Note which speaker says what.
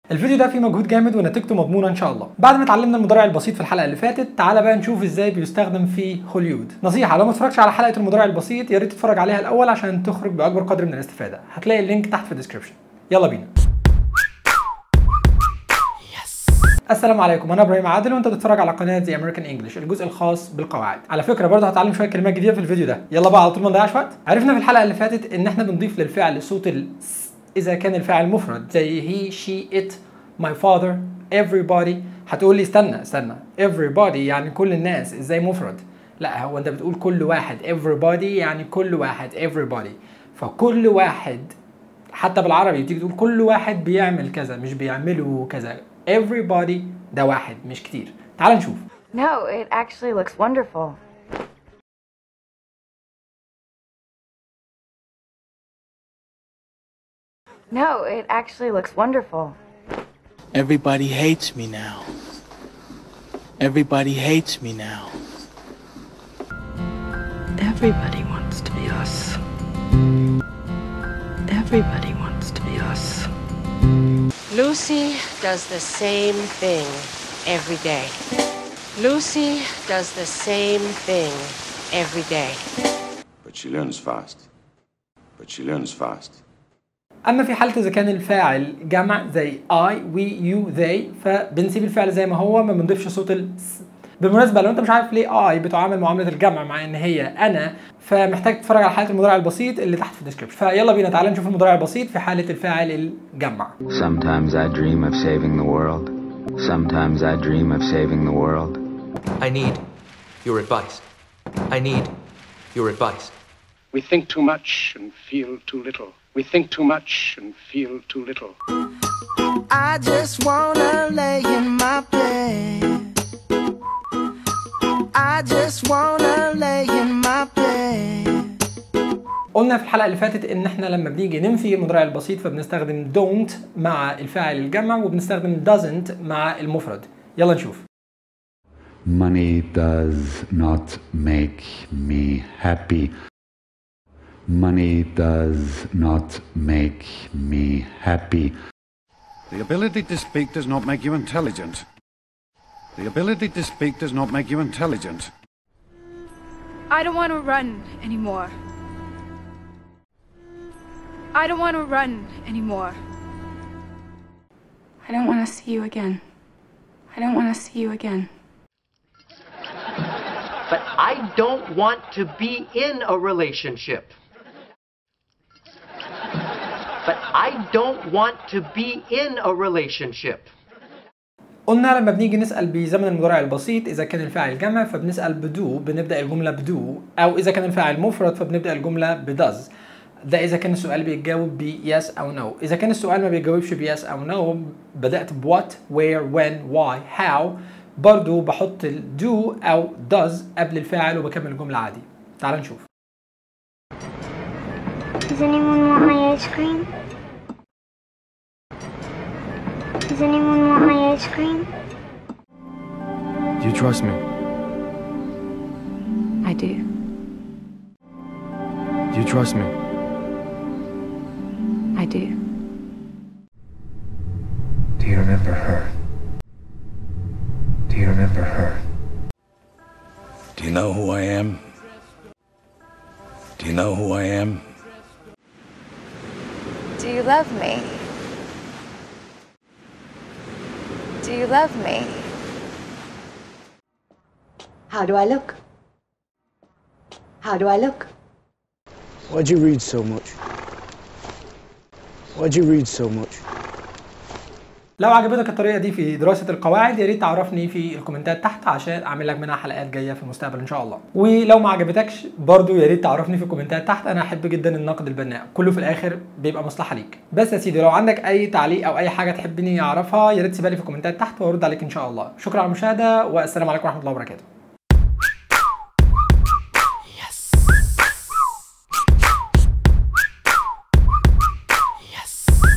Speaker 1: الفيديو ده فيه مجهود جامد ونتيجته مضمونه ان شاء الله بعد ما اتعلمنا المضارع البسيط في الحلقه اللي فاتت تعالى بقى نشوف ازاي بيستخدم في هوليود نصيحه لو ما اتفرجتش على حلقه المضارع البسيط يا ريت تتفرج عليها الاول عشان تخرج باكبر قدر من الاستفاده هتلاقي اللينك تحت في الديسكربشن يلا بينا السلام عليكم انا ابراهيم عادل وانت بتتفرج على قناه زي امريكان انجلش الجزء الخاص بالقواعد على فكره برضه هتعلم شويه كلمات جديده في الفيديو ده يلا بقى على طول ما نضيعش وقت عرفنا في الحلقه اللي فاتت ان احنا بنضيف للفعل صوت ال اذا كان الفعل مفرد زي he she it my father everybody هتقول لي استنى استنى everybody يعني كل الناس ازاي مفرد لا هو انت بتقول كل واحد everybody يعني كل واحد everybody فكل واحد حتى بالعربي تيجي تقول كل واحد بيعمل كذا مش بيعملوا كذا everybody ده واحد مش كتير تعال نشوف
Speaker 2: No, it actually looks wonderful. No, it actually looks wonderful.
Speaker 3: Everybody hates me now. Everybody hates me now.
Speaker 4: Everybody wants to be us. Everybody wants to be us.
Speaker 5: Lucy does the same thing every day. Lucy does the same thing every day.
Speaker 6: But she learns fast. But she learns fast.
Speaker 1: اما في حاله اذا كان الفاعل جمع زي I we you they فبنسيب الفعل زي ما هو ما بنضيفش صوت ال س. بالمناسبه لو انت مش عارف ليه I بتعامل معامله الجمع مع ان هي انا فمحتاج تتفرج على حاله المضارع البسيط اللي تحت في الديسكربشن فيلا بينا تعالى نشوف المضارع البسيط في حاله الفاعل الجمع
Speaker 7: Sometimes I dream of saving the world. Sometimes I dream of saving the world.
Speaker 8: I need your advice. I need your advice.
Speaker 9: We think too much and feel too little. We think too much and feel too little.
Speaker 3: I just wanna lay in my bed. I just wanna lay in my bed.
Speaker 1: قلنا في الحلقه اللي فاتت ان احنا لما بنيجي ننفي المضارع البسيط فبنستخدم don't مع الفاعل الجمع وبنستخدم doesn't مع المفرد يلا نشوف
Speaker 10: Money does not make me happy. Money does not make me happy.
Speaker 11: The ability to speak does not make you intelligent. The ability to speak does not make you intelligent.
Speaker 12: I don't want to run anymore. I don't want to run anymore.
Speaker 2: I don't want to see you again. I don't want to see you again.
Speaker 8: But I don't want to be in a relationship. But I don't want to be in a relationship.
Speaker 1: قلنا لما بنيجي نسأل بزمن المضارع البسيط إذا كان الفاعل جمع فبنسأل بدو بنبدأ الجملة بدو أو إذا كان الفاعل مفرد فبنبدأ الجملة بدز ده إذا كان السؤال بيتجاوب ب yes أو no إذا كان السؤال ما بيتجاوبش ب yes أو no بدأت ب what where when why how برضو بحط ال do أو does قبل الفاعل وبكمل الجملة عادي تعال نشوف
Speaker 13: Does anyone want my ice cream? Does anyone want my ice cream?
Speaker 14: Do you trust me?
Speaker 2: I do.
Speaker 14: Do you trust me?
Speaker 2: I do.
Speaker 14: Do you remember her? Do you remember her?
Speaker 6: Do you know who I am? Do you know who I am?
Speaker 2: Do you love me? Do you love me?
Speaker 15: How do I look? How do I look?
Speaker 16: Why'd you read so much? Why'd you read so much?
Speaker 1: لو عجبتك الطريقة دي في دراسة القواعد يا ريت تعرفني في الكومنتات تحت عشان اعمل لك منها حلقات جاية في المستقبل ان شاء الله ولو ما عجبتكش برضو يا ريت تعرفني في الكومنتات تحت انا احب جدا النقد البناء كله في الاخر بيبقى مصلحة ليك بس يا سيدي لو عندك اي تعليق او اي حاجة تحبني اعرفها يا ريت تسيبها لي في الكومنتات تحت وارد عليك ان شاء الله شكرا على المشاهدة والسلام عليكم ورحمة الله وبركاته